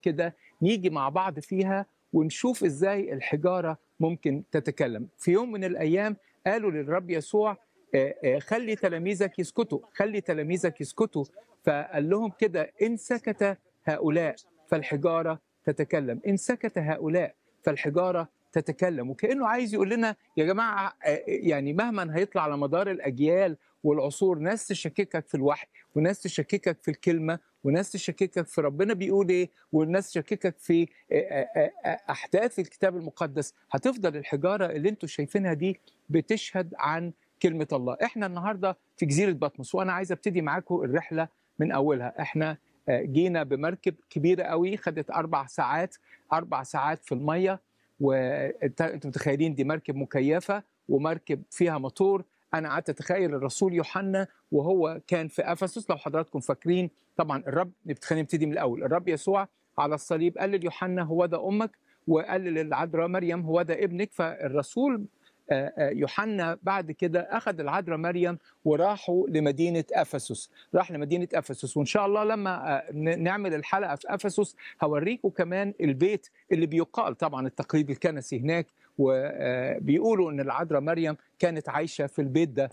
كده نيجي مع بعض فيها ونشوف ازاي الحجاره ممكن تتكلم في يوم من الايام قالوا للرب يسوع آه، آه، خلي تلاميذك يسكتوا خلي تلاميذك يسكتوا فقال لهم كده ان سكت هؤلاء فالحجاره تتكلم ان سكت هؤلاء فالحجاره تتكلم وكانه عايز يقول لنا يا جماعه آه، يعني مهما هيطلع على مدار الاجيال والعصور ناس تشككك في الوحي وناس تشككك في الكلمه وناس تشككك في ربنا بيقول ايه والناس تشككك في آه، آه، آه، احداث الكتاب المقدس هتفضل الحجاره اللي انتم شايفينها دي بتشهد عن كلمه الله احنا النهارده في جزيره بطمس وانا عايز ابتدي معاكم الرحله من اولها احنا آه، جينا بمركب كبيره قوي خدت اربع ساعات اربع ساعات في الميه وانتم متخيلين دي مركب مكيفه ومركب فيها موتور انا قعدت اتخيل الرسول يوحنا وهو كان في افسس لو حضراتكم فاكرين طبعا الرب خلينا نبتدي من الاول الرب يسوع على الصليب قال ليوحنا هو ده امك وقال للعذراء مريم هو ده ابنك فالرسول آه، آه، يوحنا بعد كده اخذ العذراء مريم وراحوا لمدينه افسس راح لمدينه افسس وان شاء الله لما آه، ن- نعمل الحلقه في افسس هوريكم كمان البيت اللي بيقال طبعا التقليد الكنسي هناك وبيقولوا ان العذراء مريم كانت عايشه في البيت ده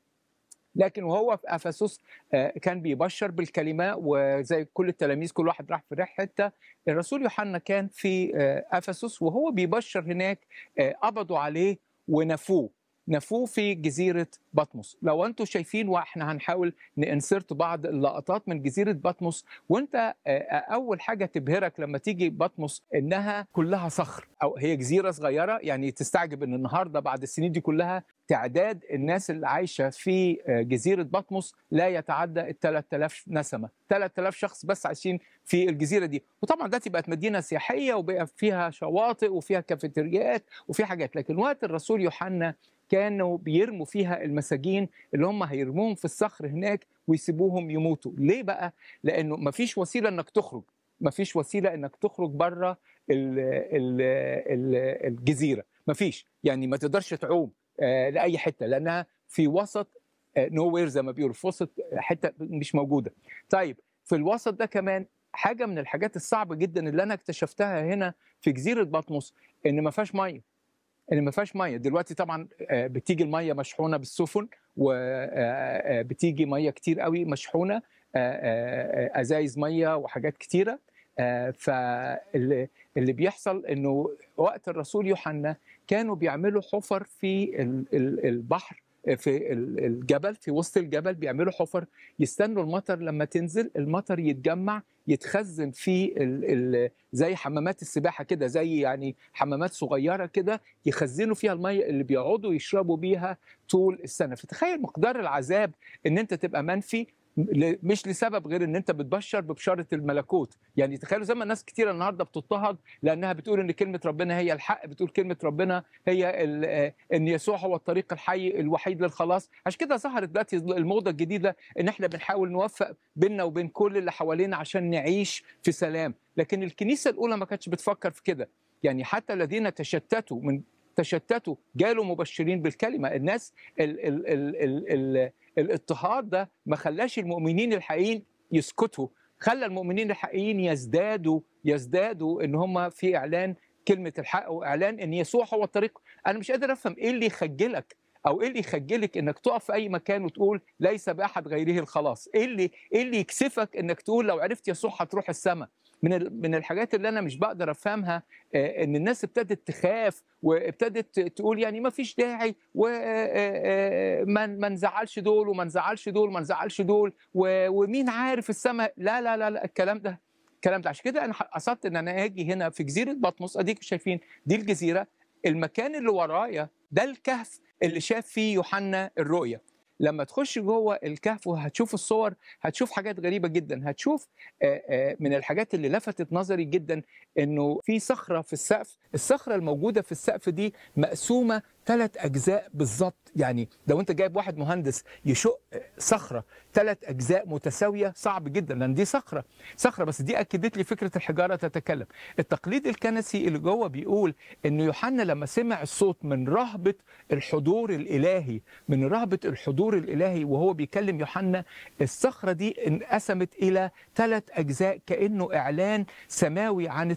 لكن وهو في افسس آه، كان بيبشر بالكلمه وزي كل التلاميذ كل واحد راح في ريح حته الرسول يوحنا كان في آه، افسس وهو بيبشر هناك آه، قبضوا عليه ونفوه نفوه في جزيرة بطمس لو انتم شايفين واحنا هنحاول ننسرت بعض اللقطات من جزيرة بطمس وانت آه، اول حاجة تبهرك لما تيجي بطمس انها كلها صخر او هي جزيرة صغيرة يعني تستعجب ان النهاردة بعد السنين دي كلها تعداد الناس اللي عايشة في آه، جزيرة بطمس لا يتعدى ال 3000 نسمة 3000 شخص بس عايشين في الجزيرة دي وطبعا دلوقتي بقت مدينة سياحية وبقى فيها شواطئ وفيها كافيتريات وفي حاجات لكن وقت الرسول يوحنا كانوا بيرموا فيها المساجين اللي هم هيرموهم في الصخر هناك ويسيبوهم يموتوا ليه بقى لانه مفيش وسيله انك تخرج مفيش وسيله انك تخرج بره ال- ال- ال- الجزيره مفيش يعني ما تقدرش تعوم آه، لاي حته لانها في وسط نو وير زي ما بيقولوا في وسط حته مش موجوده طيب في الوسط ده كمان حاجه من الحاجات الصعبه جدا اللي انا اكتشفتها هنا في جزيره بطمس ان ما فيهاش ميه ان ما فيهاش ميه دلوقتي طبعا آه، بتيجي الميه مشحونه بالسفن وبتيجي ميه كتير قوي مشحونه آه، آه، آه، ازايز ميه وحاجات كتيره فاللي اللي بيحصل انه وقت الرسول يوحنا كانوا بيعملوا حفر في ال- ال- البحر في ال- الجبل في وسط الجبل بيعملوا حفر يستنوا المطر لما تنزل المطر يتجمع يتخزن في ال ال زي حمامات السباحه كده زي يعني حمامات صغيره كده يخزنوا فيها الميه اللي بيقعدوا يشربوا بيها طول السنه فتخيل مقدار العذاب ان انت تبقى منفي ل- مش لسبب غير ان انت بتبشر ببشاره الملكوت يعني تخيلوا زي ما ناس كتير النهارده بتضطهد لانها بتقول ان كلمه ربنا هي الحق بتقول كلمه ربنا هي ال- آه، ان يسوع هو الطريق الحي الوحيد للخلاص عشان كده ظهرت دلوقتي الموضه الجديده ان احنا بنحاول نوفق بيننا وبين كل اللي حوالينا عشان نعيش في سلام لكن الكنيسه الاولى ما كانتش بتفكر في كده يعني حتى الذين تشتتوا من تشتتوا جالوا مبشرين بالكلمه الناس ال ال ال ال ال الاضطهاد ده ما خلاش المؤمنين الحقيقيين يسكتوا خلى المؤمنين الحقيقيين يزدادوا يزدادوا ان هم في اعلان كلمه الحق واعلان ان يسوع هو الطريق انا مش قادر افهم ايه اللي يخجلك او ايه اللي يخجلك انك تقف في اي مكان وتقول ليس باحد غيره الخلاص ايه اللي ايه اللي يكسفك انك تقول لو عرفت يسوع هتروح السماء من ال- من الحاجات اللي انا مش بقدر افهمها آه، ان الناس ابتدت تخاف وابتدت تقول يعني ما فيش داعي وما ما نزعلش دول وما نزعلش دول وما نزعلش دول و- ومين عارف السماء لا لا لا لا الكلام ده الكلام ده عشان كده انا قصدت ان انا اجي هنا في جزيره بطمس اديكم شايفين دي الجزيره المكان اللي ورايا ده الكهف اللي شاف فيه يوحنا الرؤيا لما تخش جوه الكهف وهتشوف الصور هتشوف حاجات غريبه جدا هتشوف آه، آه، من الحاجات اللي لفتت نظري جدا انه في صخره في السقف الصخره الموجوده في السقف دي مقسومه ثلاث اجزاء بالظبط يعني لو انت جايب واحد مهندس يشق صخره ثلاث اجزاء متساويه صعب جدا لان دي صخره صخره بس دي اكدت لي فكره الحجاره تتكلم التقليد الكنسي اللي جوه بيقول ان يوحنا لما سمع الصوت من رهبه الحضور الالهي من رهبه الحضور الالهي وهو بيكلم يوحنا الصخره دي انقسمت الى ثلاث اجزاء كانه اعلان سماوي عن